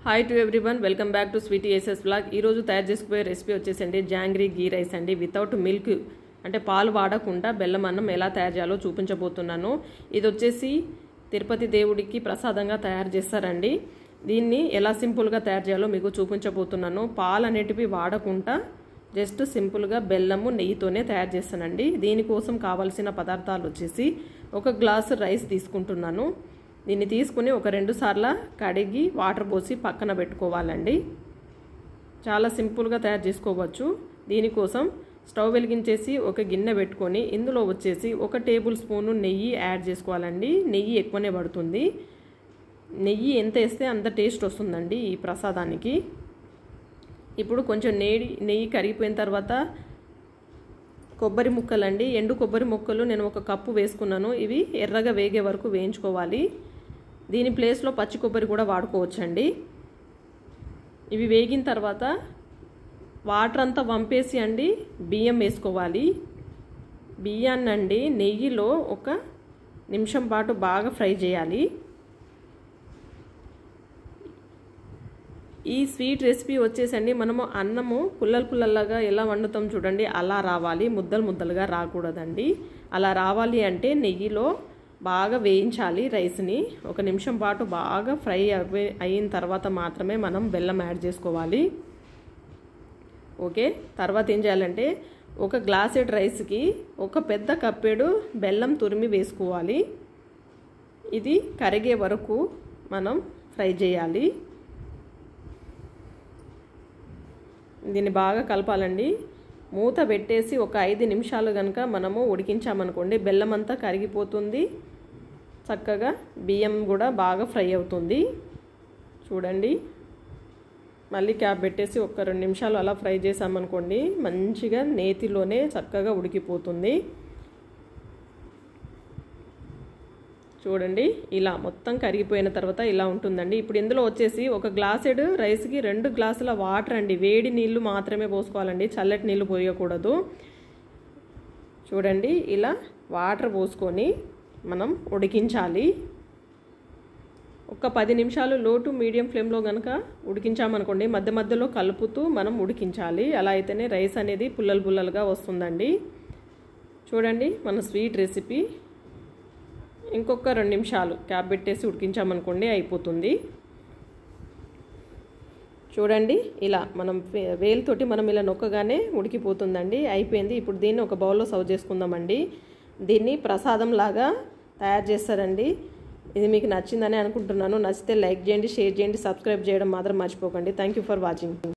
hi to everyone welcome back to sweety SS blog ఈరోజు తయారు చేసుకునే రెసిపీ వచ్చేసండి జాంగ్రీ గీ రైస్ అండి వితౌట్ మిల్క్ అంటే పాలు వాడకుండా బెల్లం అన్నం ఎలా తయారు చేయాలో చూపించబోతున్నాను ఇది వచ్చేసి తిరుపతి దేవుడికి ప్రసాదంగా తయారు చేస్తారండి దీన్ని ఎలా సింపుల్గా తయారు చేయాలో మీకు చూపించబోతున్నాను పాలు అనేటివి వాడకుండా జస్ట్ సింపుల్గా బెల్లము నెయ్యితోనే తయారు చేస్తానండి దీనికోసం కావాల్సిన పదార్థాలు వచ్చేసి ఒక గ్లాసు రైస్ తీసుకుంటున్నాను దీన్ని తీసుకుని ఒక రెండు సార్లు కడిగి వాటర్ పోసి పక్కన పెట్టుకోవాలండి చాలా సింపుల్గా తయారు చేసుకోవచ్చు దీనికోసం స్టవ్ వెలిగించేసి ఒక గిన్నె పెట్టుకొని ఇందులో వచ్చేసి ఒక టేబుల్ స్పూను నెయ్యి యాడ్ చేసుకోవాలండి నెయ్యి ఎక్కువనే పడుతుంది నెయ్యి ఎంత వేస్తే అంత టేస్ట్ వస్తుందండి ఈ ప్రసాదానికి ఇప్పుడు కొంచెం నెయ్యి నెయ్యి కరిగిపోయిన తర్వాత కొబ్బరి ముక్కలండి ఎండు కొబ్బరి ముక్కలు నేను ఒక కప్పు వేసుకున్నాను ఇవి ఎర్రగా వేగే వరకు వేయించుకోవాలి దీని ప్లేస్లో పచ్చి కొబ్బరి కూడా వాడుకోవచ్చండి ఇవి వేగిన తర్వాత వాటర్ అంతా వంపేసి అండి బియ్యం వేసుకోవాలి బియ్యాన్ని అండి నెయ్యిలో ఒక నిమిషం పాటు బాగా ఫ్రై చేయాలి ఈ స్వీట్ రెసిపీ వచ్చేసండి మనము అన్నము పుల్లలు పుల్లల్లాగా ఎలా వండుతాం చూడండి అలా రావాలి ముద్దలు ముద్దలుగా రాకూడదండి అలా రావాలి అంటే నెయ్యిలో బాగా వేయించాలి రైస్ని ఒక నిమిషం పాటు బాగా ఫ్రై అయిన తర్వాత మాత్రమే మనం బెల్లం యాడ్ చేసుకోవాలి ఓకే తర్వాత ఏం చేయాలంటే ఒక గ్లాసెడ్ రైస్కి ఒక పెద్ద కప్పేడు బెల్లం తురిమి వేసుకోవాలి ఇది కరిగే వరకు మనం ఫ్రై చేయాలి దీన్ని బాగా కలపాలండి మూత పెట్టేసి ఒక ఐదు నిమిషాలు కనుక మనము ఉడికించామనుకోండి బెల్లం అంతా కరిగిపోతుంది చక్కగా బియ్యం కూడా బాగా ఫ్రై అవుతుంది చూడండి మళ్ళీ క్యాప్ పెట్టేసి ఒక రెండు నిమిషాలు అలా ఫ్రై చేసామనుకోండి మంచిగా నేతిలోనే చక్కగా ఉడికిపోతుంది చూడండి ఇలా మొత్తం కరిగిపోయిన తర్వాత ఇలా ఉంటుందండి ఇప్పుడు ఇందులో వచ్చేసి ఒక గ్లాసెడ్ రైస్కి రెండు గ్లాసుల వాటర్ అండి వేడి నీళ్లు మాత్రమే పోసుకోవాలండి చల్లటి నీళ్లు పోయకూడదు చూడండి ఇలా వాటర్ పోసుకొని మనం ఉడికించాలి ఒక పది నిమిషాలు లో టు మీడియం ఫ్లేమ్లో కనుక ఉడికించామనుకోండి మధ్య మధ్యలో కలుపుతూ మనం ఉడికించాలి అలా అయితేనే రైస్ అనేది పుల్లలు పుల్లలుగా వస్తుందండి చూడండి మన స్వీట్ రెసిపీ ఇంకొక రెండు నిమిషాలు క్యాప్ పెట్టేసి ఉడికించామనుకోండి అయిపోతుంది చూడండి ఇలా మనం వేలుతోటి మనం ఇలా నొక్కగానే ఉడికిపోతుందండి అయిపోయింది ఇప్పుడు దీన్ని ఒక బౌల్లో సర్వ్ చేసుకుందామండి దీన్ని ప్రసాదం లాగా తయారు చేస్తారండి ఇది మీకు నచ్చిందని అనుకుంటున్నాను నచ్చితే లైక్ చేయండి షేర్ చేయండి సబ్స్క్రైబ్ చేయడం మాత్రం మర్చిపోకండి థ్యాంక్ ఫర్ వాచింగ్